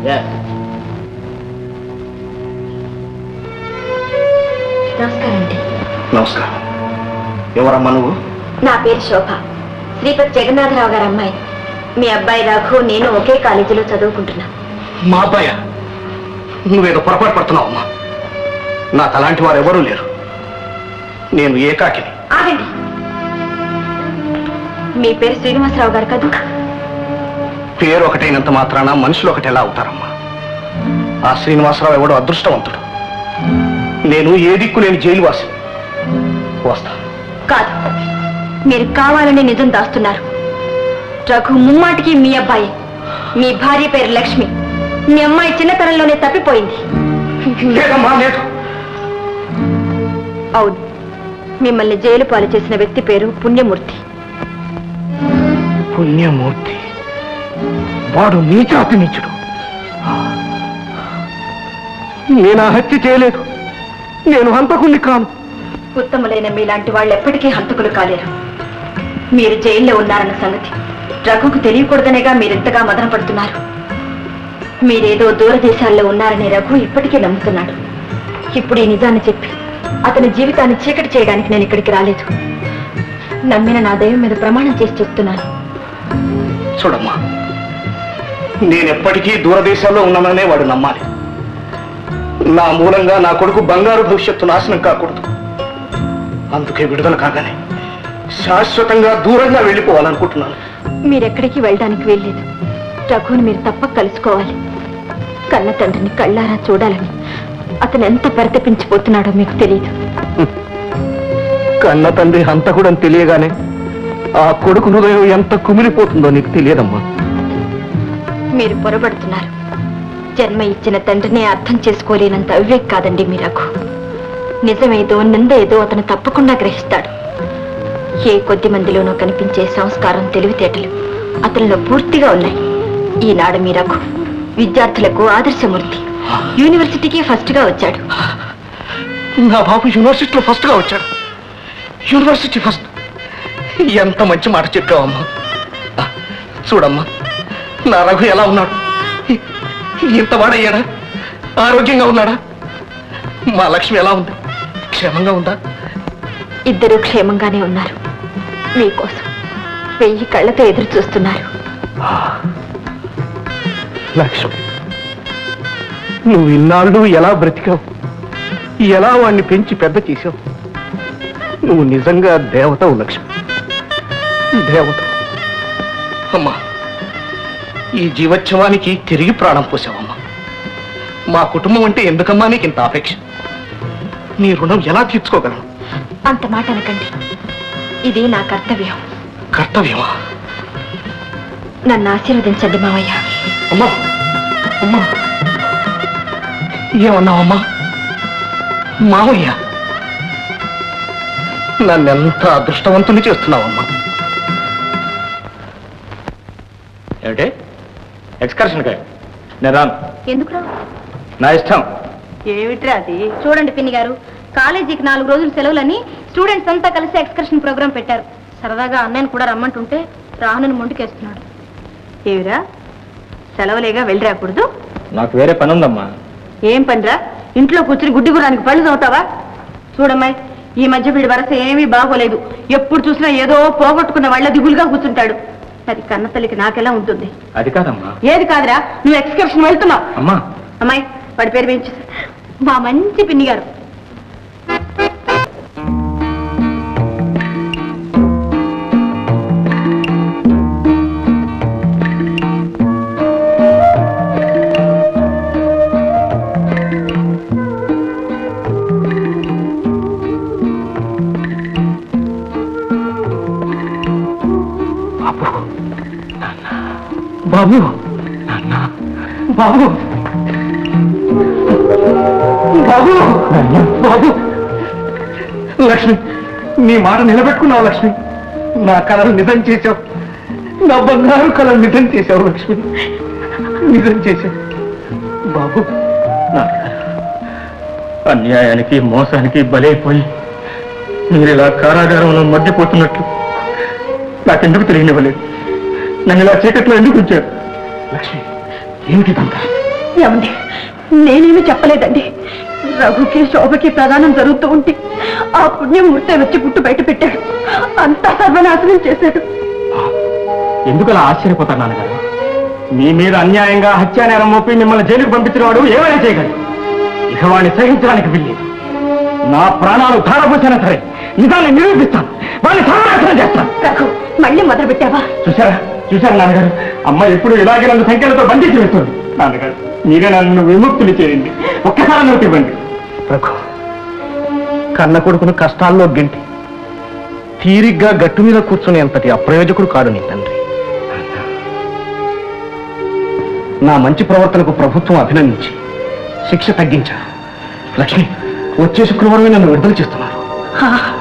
నమస్కారం అండి నమస్కారం ఎవరమ్మా నువ్వు నా పేరు శోభ శ్రీపతి జగన్నాథరావు గారి అమ్మాయి మీ అబ్బాయి రఘు నేను ఒకే కాలేజీలో చదువుకుంటున్నా మా అబ్బాయ నువ్వేదో పొరపాటు పడుతున్నావు అమ్మా నాకు అలాంటి వారు ఎవరూ లేరు నేను ఏకాకిని ఆగండి మీ పేరు శ్రీనివాసరావు గారు కదా పేరు ఒకటైనంత మాత్రాన మనుషులు ఒకటి ఎలా అవుతారమ్మా ఆ శ్రీనివాసరావు ఎవడో అదృష్టవంతుడు నేను ఏ దిక్కు లేని జైలు వాసి వస్తా కాదు మీరు కావాలని నిజం దాస్తున్నారు రఘు ముమ్మాటికి మీ అబ్బాయి మీ భార్య పేరు లక్ష్మి మీ అమ్మాయి చిన్నతనంలోనే తప్పిపోయింది లేదమ్మా లేదు అవును మిమ్మల్ని జైలు పాలు చేసిన వ్యక్తి పేరు పుణ్యమూర్తి పుణ్యమూర్తి వాడు నీచాతి నీచుడు నేను ఆ హత్య చేయలేదు నేను హంతకుణ్ణి కాను ఉత్తములైన మీలాంటి వాళ్ళు ఎప్పటికీ హంతకులు కాలేరు మీరు జైల్లో ఉన్నారన్న సంగతి రఘుకు తెలియకూడదనేగా మీరింతగా మదన పడుతున్నారు మీరేదో దూరదేశాల్లో ఉన్నారనే రఘు ఇప్పటికీ నమ్ముతున్నాడు ఇప్పుడు ఈ నిజాన్ని చెప్పి అతని జీవితాన్ని చీకటి చేయడానికి నేను ఇక్కడికి రాలేదు నమ్మిన నా దైవం మీద ప్రమాణం చేసి చెప్తున్నాను చూడమ్మా నేనెప్పటికీ దూరదేశాల్లో ఉన్నాననే వాడు నమ్మాలి నా మూలంగా నా కొడుకు బంగారు భవిష్యత్తు నాశనం కాకూడదు అందుకే విడుదల కాగానే శాశ్వతంగా దూరంగా వెళ్ళిపోవాలనుకుంటున్నాను మీరెక్కడికి వెళ్ళడానికి వెళ్ళలేదు రఘుని మీరు తప్పక కలుసుకోవాలి కన్న తండ్రిని కళ్ళారా చూడాలని అతను ఎంత పరితపించిపోతున్నాడో మీకు తెలియదు కన్న తండ్రి హంతకుడని తెలియగానే ఆ కొడుకు హృదయం ఎంత కుమిలిపోతుందో నీకు తెలియదమ్మా మీరు పొరబడుతున్నారు జన్మ ఇచ్చిన తండ్రిని అర్థం చేసుకోలేనంత అవివేక్ కాదండి మీ రఘు నిజమేదో నింద ఏదో అతను తప్పకుండా గ్రహిస్తాడు ఏ కొద్ది మందిలోనూ కనిపించే సంస్కారం తెలివితేటలు అతనిలో పూర్తిగా ఉన్నాయి ఈనాడు మీ రఘు విద్యార్థులకు ఆదర్శమూర్తి యూనివర్సిటీకి ఫస్ట్ గా వచ్చాడు నా బాబు యూనివర్సిటీలో ఫస్ట్ గా వచ్చాడు యూనివర్సిటీ ఫస్ట్ ఎంత మంచి మాట చెప్పావమ్మా ఆ, చూడమ్మా నా రఘు ఎలా ఉన్నాడు ఇ- ఇంత వాడయ్యాడా ఆరోగ్యంగా ఉన్నాడా మా లక్ష్మి ఎలా ఉంది క్షేమంగా ఉందా ఇద్దరూ క్షేమంగానే ఉన్నారు మీకోసం వెయ్యి కళ్ళతో ఎదురు చూస్తున్నారు లక్ష్మి నువ్వు ఇన్నాళ్ళు ఎలా బ్రతికావు ఎలా వాణ్ణి పెంచి పెద్ద చేశావు నువ్వు నిజంగా దేవతవు లక్ష్మి దేవత అమ్మా ఈ జీవోత్సవానికి తిరిగి ప్రాణం పోసావమ్మా మా కుటుంబం అంటే ఎందుకమ్మా నీకు ఇంత ఆపేక్ష నీ రుణం ఎలా తీర్చుకోగలను అంత మాట అనకండి ఇది నా కర్తవ్యం కర్తవ్యమా నన్ను ఆశీర్వదించండి మావయ్య అమ్మా అమ్మా ఏమన్నావమ్మా మావయ్య నన్నెంత అదృష్టవంతుని చేస్తున్నావమ్మా ఏమిటి ఎక్స్కర్షన్ కాయ నేను రాను ఎందుకు రా నా ఇష్టం ఏమిట్రా అది చూడండి పిన్ని గారు కాలేజీకి నాలుగు రోజులు సెలవులని స్టూడెంట్స్ అంతా కలిసి ఎక్స్కర్షన్ ప్రోగ్రామ్ పెట్టారు సరదాగా అన్నయ్యను కూడా రమ్మంటుంటే రానుని ముందుకేస్తున్నాడు ఏమిరా సెలవులేగా వెళ్ళి రాకూడదు నాకు వేరే పని ఉందమ్మా ఏం పనిరా ఇంట్లో కూర్చుని గుడ్డి గురానికి పళ్ళు చదువుతావా చూడమ్మాయి ఈ మధ్య వీడి వరస ఏమీ బాగోలేదు ఎప్పుడు చూసినా ఏదో పోగొట్టుకున్న వాళ్ళ దిగులుగా కూర్చుంటాడు అది కన్న తల్లికి నాకెలా ఉంటుంది అది కాదమ్మా ఏది కాదురా నువ్వు ఎక్స్కర్షన్ వెళ్తున్నావు అమ్మా అమ్మాయి వాడి పేరు పెంచు మా మంచి పిన్ని గారు బాబు బాబు నాన్న బాబు బాబు బాబు లక్ష్మి నీ మాట నిలబెట్టుకున్నావు లక్ష్మి నా కళలు నిజం చేశావు నా బంగారు కళలు నిజం చేశావు లక్ష్మి నిజం చేశావు బాబు అన్యాయానికి మోసానికి బలైపోయి మీరు ఇలా కారాగారంలో మగ్గిపోతున్నట్లు నాకెందుకు తెలియనివ్వలేదు నన్ను ఇలా చీకట్లో ఎందుకు ఉంచారు లక్ష్మి ఏమిటిదంతా ఏమండి నేనేమి చెప్పలేదండి రఘుకి శోభకి ప్రదానం జరుగుతూ ఉంటే ఆ పుణ్యమూర్తి వచ్చి గుట్టు బయట పెట్టాడు అంతా సర్వనాశనం చేశాడు ఎందుకు అలా ఆశ్చర్యపోతారు నాన్నగారు మీ మీద అన్యాయంగా హత్యానేరం మోపి మిమ్మల్ని జైలుకు పంపించిన వాడు ఏమైనా చేయగలడు ఇక వాడిని సహించడానికి వీల్లేదు నా ప్రాణాలు ధారపోసినా సరే నిజాన్ని నిరూపిస్తాను వాడిని సర్వనాశనం చేస్తాను రఘు మళ్ళీ మొదలు పెట్టావా చూసారా చూసారా నాన్నగారు అమ్మ ఎప్పుడు ఇలాగే నన్ను సంఖ్యలతో బంధించి వేస్తుంది నాన్నగారు మీరే నన్ను విముక్తులు చేయండి ఒక్కసారి నోటి ఇవ్వండి రఘు కన్న కొడుకును కష్టాల్లో గెంటి తీరిగ్గా గట్టు మీద కూర్చునే అంతటి అప్రయోజకుడు కాడు నీ తండ్రి నా మంచి ప్రవర్తనకు ప్రభుత్వం అభినందించి శిక్ష తగ్గించారు లక్ష్మి వచ్చే శుక్రవారమే నన్ను విడుదల చేస్తున్నారు ఆ,